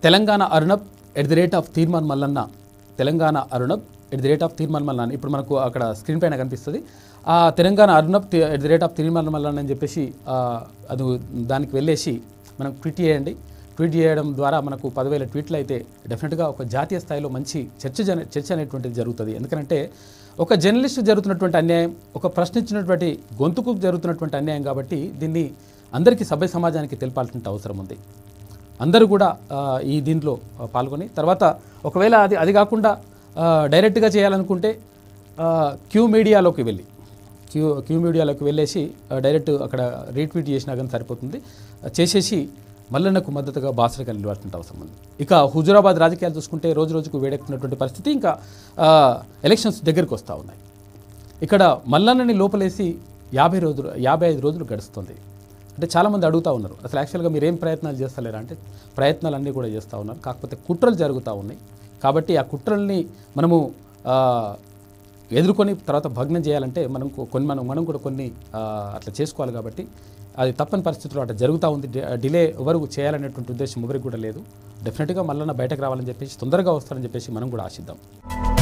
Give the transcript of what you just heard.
తెలంగాణ అరుణబ్ at the rate of తీర్మాన్ మల్లన్న తెలంగాణ అరుణబ్ ఎట్ ది రేట్ ఆఫ్ తీర్మాన్ మల్లన్న ఇప్పుడు మనకు అక్కడ స్క్రీన్ పైన కనిపిస్తుంది ఆ తెలంగాణ అరుణబ్ తి- ఎట్ ది రేట్ ఆఫ్ తీర్మాన్ మల్లన్న అని చెప్పేసి ఆ, అది దానికి వెళ్ళేసి మనం ట్వీట్ చేయండి ట్వీట్ చేయడం ద్వారా మనకు పదివేల ట్వీట్లు అయితే డెఫినెట్గా ఒక జాతీయ స్థాయిలో మంచి చర్చ జన- చర్చ అనేటువంటిది జరుగుతుంది ఎందుకంటే ఒక జర్నలిస్ట్ జరుగుతున్నటువంటి అన్యాయం ఒక ప్రశ్నించినటువంటి గొంతుకు జరుగుతున్నటువంటి అన్యాయం కాబట్టి దీన్ని అందరికీ సభ్య సమాజానికి తెలపాల్సిన అవసరం ఉంది అందరూ కూడా ఆ, ఈ దీంట్లో ఆ, పాల్గొని తర్వాత ఒకవేళ అది అది కాకుండా ఆ, డైరెక్ట్గా చేయాలనుకుంటే ఆ, క్యూ మీడియాలోకి వెళ్ళి క్యూ క్యూ మీడియాలోకి వెళ్ళేసి ఆ, డైరెక్ట్ అక్కడ రీట్వీట్ చేసినా కానీ సరిపోతుంది ఆ, చేసేసి మల్లన్నకు మద్దతుగా బాసరగా నిలబడుతుంటే అవసరం ఉంది ఇక హుజురాబాద్ రాజకీయాలు చూసుకుంటే రోజు రోజుకు వేడెక్కుతున్నటువంటి పరిస్థితి ఇంకా ఆ, ఎలక్షన్స్ దగ్గరికి వస్తూ ఉన్నాయి ఇక్కడ మల్లన్నని లోపలేసి యాభై రోజులు యాభై ఐదు రోజులు గడుస్తుంది అంటే చాలామంది అడుగుతూ ఉన్నారు అసలు యాక్చువల్గా మీరు ఏం ప్రయత్నాలు చేస్తలేరా అంటే ప్రయత్నాలు అన్నీ కూడా చేస్తూ ఉన్నారు కాకపోతే కుట్రలు జరుగుతూ ఉన్నాయి కాబట్టి ఆ కుట్రల్ని మనము ఆ, ఎదుర్కొని తర్వాత భగ్నం చేయాలంటే మనం కొ- కొన్ని మనం మనం కూడా కొన్ని ఆ, అట్లా చేసుకోవాలి కాబట్టి అది తప్పని పరిస్థితుల్లో అట్లా జరుగుతూ ఉంది డి- డిలే ఎవరు చేయాలనేటువంటి ఉద్దేశం ఎవరికి కూడా లేదు డెఫినెట్గా మళ్ళీ బయటకు రావాలని చెప్పేసి తొందరగా వస్తారని చెప్పేసి మనం కూడా ఆశిద్దాం